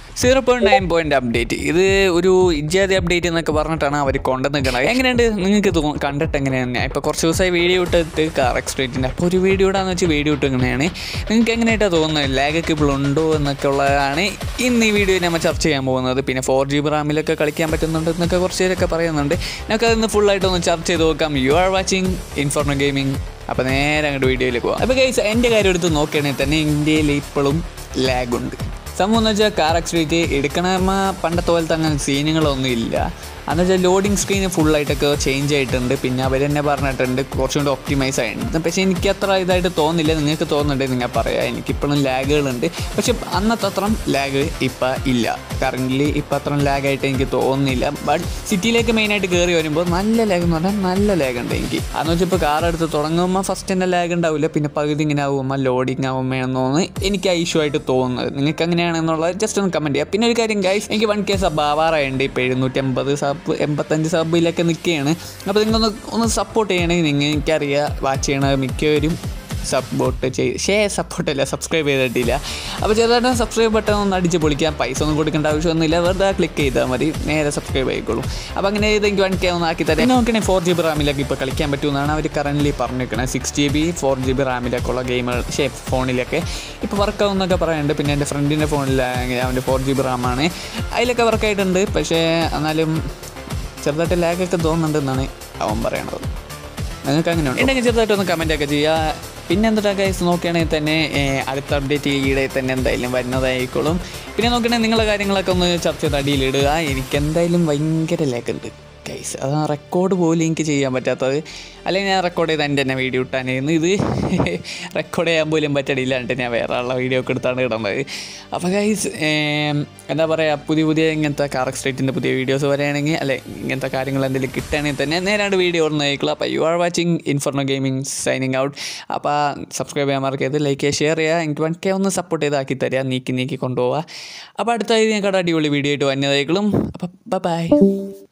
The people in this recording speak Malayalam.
zero point nine point update ഇത് ഒരു ഇജാതി അപ്ഡേറ്റ് എന്നൊക്കെ പറഞ്ഞിട്ടാണ് അവർ കൊണ്ടു നിൽക്കുന്നത് എങ്ങനെയുണ്ട് നിങ്ങൾക്ക് തോ കണ്ടിട്ട് എങ്ങനെയാണ് ഞാൻ ഇപ്പോൾ കുറച്ച് ദിവസമായി വീഡിയോ ഇട്ടിട്ട് കാർ എക്സ്ട്രേറ്റിൻ്റെ അപ്പോൾ ഒരു വീഡിയോ ഇടാന്ന് വെച്ച് വീഡിയോ ഇട്ട് ഇങ്ങനെയാണ് നിങ്ങൾക്ക് എങ്ങനെയായിട്ടാണ് തോന്നുന്നത് ലാഗൊക്കെ ഇപ്പോൾ ഉണ്ടോ എന്നൊക്കെ ഉള്ളതാണ് ഇന്ന് ഈ വീഡിയോ നമ്മൾ ചർച്ച ചെയ്യാൻ പോകുന്നത് പിന്നെ ഫോർ ജി ബി റാമിലൊക്കെ കളിക്കാൻ പറ്റുന്നുണ്ട് എന്നൊക്കെ കുറച്ച് പേരൊക്കെ പറയുന്നുണ്ട് നമുക്ക് അതൊന്ന് ഫുള്ളായിട്ടൊന്ന് ചർച്ച ചെയ്ത് നോക്കാം you are watching Informa gaming അപ്പോൾ നേരെ അങ്ങോട്ട് വീഡിയോയിലേക്ക് പോകാം അപ്പോൾ ഗൈസ് എൻ്റെ കാര്യം എടുത്ത് നോക്കുകയാണെങ്കിൽ തന്നെ ഇന്ത്യയിൽ ഇപ്പോഴും ലാഗുണ്ട് സംഭവം എന്ന് വെച്ചാൽ കാർ ആക്സിഡൻറ്റ് എടുക്കണമ പണ്ടത്തെ പോലത്തെ അങ്ങനെ സീനുകളൊന്നും ഇല്ല എന്ന് വെച്ചാൽ ലോഡിങ് സ്ക്രീൻ ഫുള്ളായിട്ടൊക്കെ ചേഞ്ച് ആയിട്ടുണ്ട് പിന്നെ അവർ തന്നെ പറഞ്ഞിട്ടുണ്ട് കുറച്ചും കൂടി ഒപ്റ്റിമൈസ് ആയിട്ടുണ്ട് പക്ഷേ എനിക്ക് അത്ര ഇതായിട്ട് തോന്നില്ല നിങ്ങൾക്ക് തോന്നുന്നുണ്ടെങ്കിൽ നിങ്ങൾ പറയാം എനിക്കിപ്പോഴും ലാഗുകളുണ്ട് പക്ഷെ അന്നത്തെ അത്രയും ലാഗ് ഇപ്പം ഇല്ല കറൻ്റ് ഇപ്പം അത്രയും ലാഗായിട്ട് എനിക്ക് തോന്നുന്നില്ല ബട്ട് സിറ്റിയിലേക്ക് മെയിനായിട്ട് കയറി വരുമ്പോൾ നല്ല ലാഗ് എന്ന് പറഞ്ഞാൽ നല്ല ലാഗ് ഉണ്ട് എനിക്ക് അതെന്ന് വെച്ചാൽ ഇപ്പോൾ കാർ എടുത്ത് തുടങ്ങുമ്പോൾ ഫസ്റ്റ് തന്നെ ലാഗ് ഉണ്ടാവില്ല പിന്നെ പകുതി ഇങ്ങനെ ആകുമ്പോൾ ലോഡിങ് ആകുമ്പോഴെന്നോന്ന് എനിക്ക് ആ ഇഷ്യൂ ആയിട്ട് തോന്നുന്നത് നിങ്ങൾക്ക് അങ്ങനെയാണെന്നുള്ളത് ജസ്റ്റ് ഒന്ന് കമൻറ്റ് ചെയ്യാം പിന്നെ ഒരു കാര്യം ഗൈസ് എനിക്ക് വൺ കെ സബ് ആവാറായുണ്ട് ഇപ്പോൾ എഴുന്നൂറ്റമ്പത് സബ് എൺപത്തഞ്ച് സബിലൊക്കെ നിൽക്കുകയാണ് അപ്പോൾ നിങ്ങളൊന്ന് ഒന്ന് സപ്പോർട്ട് ചെയ്യണമെങ്കിൽ നിങ്ങൾ എനിക്കറിയാം വാച്ച് ചെയ്യണത് മിക്കവരും സപ്പോർട്ട് ചെയ്ത് ഷേ സപ്പോർട്ടല്ല സബ്സ്ക്രൈബ് ചെയ്തിട്ടില്ല അപ്പോൾ ചെറുതായിട്ട് സബ്സ്ക്രൈബ് ബട്ടൺ ഒന്ന് അടിച്ച് പൊളിക്കാം പൈസ ഒന്നും കൊടുക്കേണ്ട ആവശ്യമൊന്നുമില്ല വെറുതെ ക്ലിക്ക് ചെയ്താൽ മതി നേരെ സബ്സ്ക്രൈബ് ആയിക്കോളും അപ്പോൾ അങ്ങനെ ചെയ്ത് എനിക്ക് വൺ കെ ഒന്ന് ആക്കി തരാം പിന്നെ നോക്കണേ ഫോർ ജി ബി റാമിലൊക്കെ ഇപ്പോൾ കളിക്കാൻ പറ്റുമെന്നാണ് അവർ കറൻ്റ് പറഞ്ഞിരിക്കുന്നത് six G B four G B റാമിലൊക്കെ ഉള്ള ഗെയിമുകൾ ഷേ ഫോണിലൊക്കെ ഇപ്പോൾ വർക്കാവുന്നൊക്കെ പറയുന്നുണ്ട് പിന്നെ എൻ്റെ ഫ്രണ്ടിൻ്റെ ഫോണിലാണെങ്കിൽ അവൻ്റെ ഫോർ ജി ബി റാമാണ് അതിലൊക്കെ വർക്കായിട്ടുണ്ട് പക്ഷേ എന്നാലും ചെറുതായിട്ട് ലാഗൊക്കെ തോന്നുന്നുണ്ടെന്നാണ് അവൻ പറയണത് നിങ്ങൾക്ക് അങ്ങനെ ഉണ്ടെങ്കിൽ ചെറുതായിട്ടൊന്ന് കമൻ്റ് ഒക്കെ ചെയ്യുക പിന്നെ എന്താ ഗൈസ് നോക്കുകയാണെങ്കിൽ തന്നെ ഏഹ്, അടുത്ത അപ്ഡേറ്റ് ഈയിടെ തന്നെ എന്തായാലും വരുന്നതായിക്കോളും പിന്നെ നോക്കുകയാണെങ്കിൽ നിങ്ങളെ കാര്യങ്ങളൊക്കെ ഒന്ന് ചർച്ച ചെയ്ത് അടിയിലിടുക എനിക്ക് എന്തായാലും ഭയങ്കര ലാഗ് ഉണ്ട് ഗൈസ് അത് റെക്കോർഡ് പോലും എനിക്ക് ചെയ്യാൻ പറ്റാത്തത് അല്ലെങ്കിൽ ഞാൻ റെക്കോർഡ് ചെയ്ത് എൻ്റെ തന്നെ വീഡിയോ ഇട്ടാനായിരുന്നു ഇത് റെക്കോർഡ് ചെയ്യാൻ പോലും പറ്റടിയില്ലാണ്ട് ഞാൻ വേറെ ഉള്ള വീഡിയോ ഒക്കെ എടുത്താണ് ഇടുന്നത് അപ്പോൾ ഗൈസ് എന്താ പറയുക പുതിയ പുതിയ ഇങ്ങനത്തെ കാർ എക്സ്ട്രേറ്റിൻ്റെ പുതിയ വീഡിയോസ് വരികയാണെങ്കിൽ അല്ലെ ഇങ്ങനത്തെ കാര്യങ്ങൾ എന്തെങ്കിലും കിട്ടുകയാണെങ്കിൽ തന്നെ നേരാണ്ട് വീഡിയോ ഒന്ന് അയക്കുള്ളൂ അപ്പോൾ you are watching Informa gaming signing out അപ്പോൾ സബ്സ്ക്രൈബ് ചെയ്യാൻ മറക്കരുത് ലൈക്ക് ചെയ്യുക ഷെയർ ചെയ്യുക എനിക്ക് വൺ കെ ഒന്ന് സപ്പോർട്ട് ചെയ്താക്കി തരിക നീക്കി നീക്കി കൊണ്ടുപോവുക അപ്പോൾ അടുത്ത ഞങ്ങളുടെ അടിപൊളി വീഡിയോ ആയിട്ട് വന്നതായിക്കളും അപ്പോൾ ബൈ